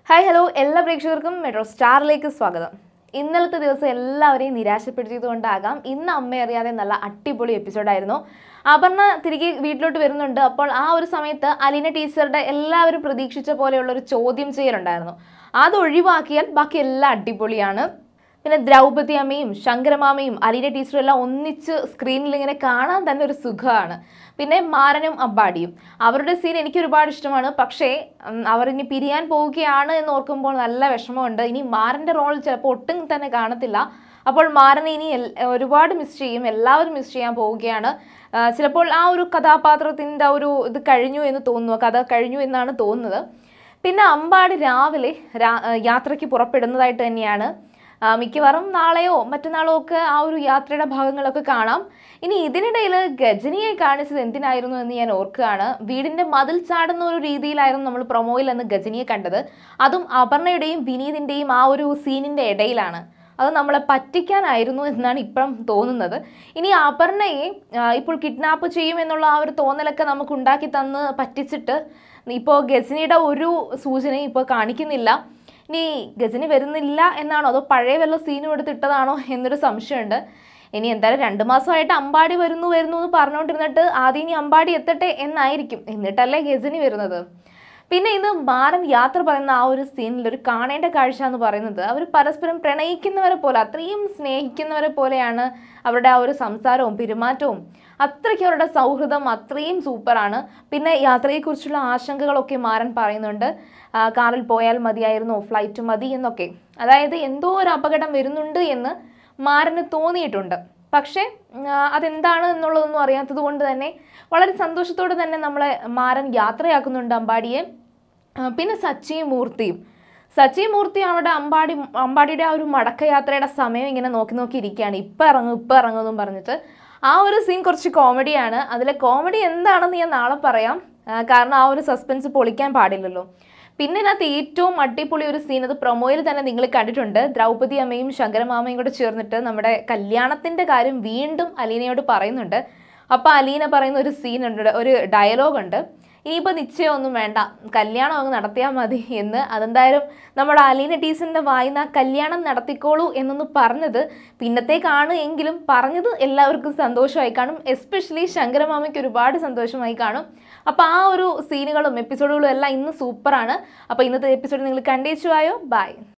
hi hello എല്ലാ പ്രേക്ഷകർക്കും metro സ്റ്റാറിലേക്ക് സ്വാഗതം ഇന്നലത്തെ ദിവസം എല്ലാവരെയും നിരാശപ്പെടുത്തിയതുകൊണ്ടാകാം ഇന്ന് അമ്മ അറിയാതെ നല്ല അടിപൊളി എപ്പിസോഡായിരുന്നു അപർണ തിരികെ വീട്ടിലോട്ട് വരുന്നുണ്ട് അപ്പോൾ ആ ഒരു സമയത്ത് അലീന ടീച്ചറുടെ എല്ലാവരും പ്രതീക്ഷിച്ച പോലെയുള്ള ഒരു ചോദ്യം ചെയ്യലുണ്ടായിരുന്നു അത് ഒഴിവാക്കിയാൽ ബാക്കി എല്ലാം അടിപൊളിയാണ് പിന്നെ ദ്രൗപദി അമ്മയും ശങ്കരമാമയും അലീന ടീച്ചറും എല്ലാം ഒന്നിച്ച് സ്ക്രീനിൽ ഇങ്ങനെ കാണാൻ തന്നെ ഒരു സുഖമാണ് പിന്നെ മാരനും അബ്ബാടിയും അവരുടെ സീൻ എനിക്ക് ഒരുപാട് ഇഷ്ടമാണ് പക്ഷേ ഉം, അവർ ഇനി പിരിയാൻ പോവുകയാണ് എന്ന് ഓർക്കുമ്പോൾ നല്ല വിഷമമുണ്ട് ഇനി മാരൻ്റെ റോൾ ചിലപ്പോൾ ഒട്ടും തന്നെ കാണത്തില്ല അപ്പോൾ മാരനെ ഇനി എൽ- ഒരുപാട് മിസ് ചെയ്യും എല്ലാവരും മിസ് ചെയ്യാൻ പോവുകയാണ് ആ, ചിലപ്പോൾ ആ ഒരു കഥാപാത്രത്തിൻ്റെ ആ ഒരു ഇത് കഴിഞ്ഞു എന്ന് തോന്നുന്നു കഥ കഴിഞ്ഞു എന്നാണ് തോന്നുന്നത് പിന്നെ അമ്പാടി രാവിലെ രാ- ആ, യാത്രയ്ക്ക് പുറപ്പെടുന്നതായിട്ട് തന്നെയാണ് ആ, മിക്കവാറും നാളെയോ മറ്റന്നാളോ ഒക്കെ ആ ഒരു യാത്രയുടെ ഭാഗങ്ങളൊക്കെ കാണാം ഇനി ഇതിനിടയിൽ ഗജനിയെ കാണിച്ചത് എന്തിനായിരുന്നു എന്ന് ഞാൻ ഓർക്കുകയാണ് വീടിന്റെ മതിൽ ചാടുന്ന ഒരു രീതിയിലായിരുന്നു നമ്മൾ പ്രൊമോയിൽ അന്ന് ഗജനിയെ കണ്ടത് അതും അപർണയുടെയും വിനീതിന്റെയും ആ ഒരു സീനിന്റെ ഇടയിലാണ് അത് നമ്മളെ പറ്റിക്കാനായിരുന്നു എന്നാണ് ഇപ്പം തോന്നുന്നത് ഇനി അപർണയെ ആ, ഇപ്പോൾ കിഡ്നാപ്പ് ചെയ്യും എന്നുള്ള ആ ഒരു തോന്നലൊക്കെ നമുക്ക് ഉണ്ടാക്കി തന്ന് പറ്റിച്ചിട്ട് ഇപ്പോൾ ഗജനിയുടെ ഒരു സൂചനയും ഇപ്പോൾ കാണിക്കുന്നില്ല ഇനി ഗജനി വരുന്നില്ല എന്നാണോ അതോ പഴയ വല്ല സീനും എടുത്തിട്ടതാണോ എന്നൊരു സംശയമുണ്ട് ഇനി എന്തായാലും രണ്ട് മാസമായിട്ട് അമ്പാടി വരുന്നു വരുന്നു എന്ന് പറഞ്ഞുകൊണ്ടിരുന്നിട്ട് ആദ്യം ഇനി അമ്പാടി എത്തട്ടെ എന്നായിരിക്കും എന്നിട്ടല്ലേ ഗജനി വരുന്നത് പിന്നെ ഇത് മാരൻ യാത്ര പറയുന്ന ആ ഒരു സീനിൽ ഒരു കാണേണ്ട കാഴ്ച എന്ന് പറയുന്നത് അവർ പരസ്പരം പ്രണയിക്കുന്നവരെ പോലെ അത്രയും സ്നേഹിക്കുന്നവരെ പോലെയാണ് അവരുടെ ആ ഒരു സംസാരവും പെരുമാറ്റവും അത്രയ്ക്ക് അവരുടെ സൗഹൃദം അത്രയും സൂപ്പറാണ് പിന്നെ യാത്രയെക്കുറിച്ചുള്ള ആശങ്കകളൊക്കെ മാരൻ പറയുന്നുണ്ട് ആ, കാറിൽ പോയാൽ മതിയായിരുന്നു ഫ്ലൈറ്റ് മതി എന്നൊക്കെ അതായത് എന്തോ ഒരു അപകടം വരുന്നുണ്ട് എന്ന് മാരന് തോന്നിയിട്ടുണ്ട് പക്ഷേ ആ, അതെന്താണ് എന്നുള്ളതൊന്നും അറിയാത്തത് കൊണ്ട് തന്നെ വളരെ സന്തോഷത്തോടെ തന്നെ നമ്മളെ മാരൻ യാത്രയാക്കുന്നുണ്ട് അമ്പാടിയെ ആ, പിന്നെ സച്ചിയും മൂർത്തിയും സച്ചി മൂർത്തി അവിടെ അമ്പാടി അമ്പാടിയുടെ ആ ഒരു മടക്കയാത്രയുടെ സമയം ഇങ്ങനെ നോക്കി നോക്കി ഇരിക്കുകയാണ് ഇപ്പം ഇറങ്ങും ഇപ്പം ഇറങ്ങും എന്നും പറഞ്ഞിട്ട് ആ ഒരു സീൻ കുറച്ച് കോമഡിയാണ് അതിലെ കോമഡി എന്താണെന്ന് ഞാൻ നാളെ പറയാം ആ, കാരണം ആ ഒരു സസ്പെൻസ് പൊളിക്കാൻ പാടില്ലല്ലോ പിന്നെ ഇതിനകത്ത് ഏറ്റവും അടിപൊളി ഒരു സീൻ അത് പ്രൊമോയിൽ തന്നെ നിങ്ങൾ കണ്ടിട്ടുണ്ട് ദ്രൗപദി അമ്മയും ശങ്കരമാമയും കൂടെ ചേർന്നിട്ട് നമ്മുടെ കല്യാണത്തിന്റെ കാര്യം വീണ്ടും അലീനയോട് പറയുന്നുണ്ട് അപ്പോൾ അലീന പറയുന്ന ഒരു സീൻ ഉണ്ട് ഒരു ഡയലോഗ് ഉണ്ട് ഇനിയിപ്പോൾ നിശ്ചയമൊന്നും വേണ്ട കല്യാണം അങ്ങ് നടത്തിയാൽ മതി എന്ന് അതെന്തായാലും നമ്മുടെ അലീന ടീച്ചറിൻ്റെ വായിന്ന് ആ കല്യാണം നടത്തിക്കോളൂ എന്നൊന്ന് പറഞ്ഞത് പിന്നത്തേക്കാണ് എങ്കിലും പറഞ്ഞത് എല്ലാവർക്കും സന്തോഷമായി കാണും എസ്പെഷ്യലി ശങ്കരമാമയ്ക്ക് ഒരുപാട് സന്തോഷമായി കാണും അപ്പോൾ ആ ഒരു സീനുകളും എപ്പിസോഡുകളും എല്ലാം ഇന്ന് സൂപ്പറാണ് അപ്പോൾ ഇന്നത്തെ എപ്പിസോഡ് നിങ്ങൾ കണ്ടേച്ചു ആയോ ബൈ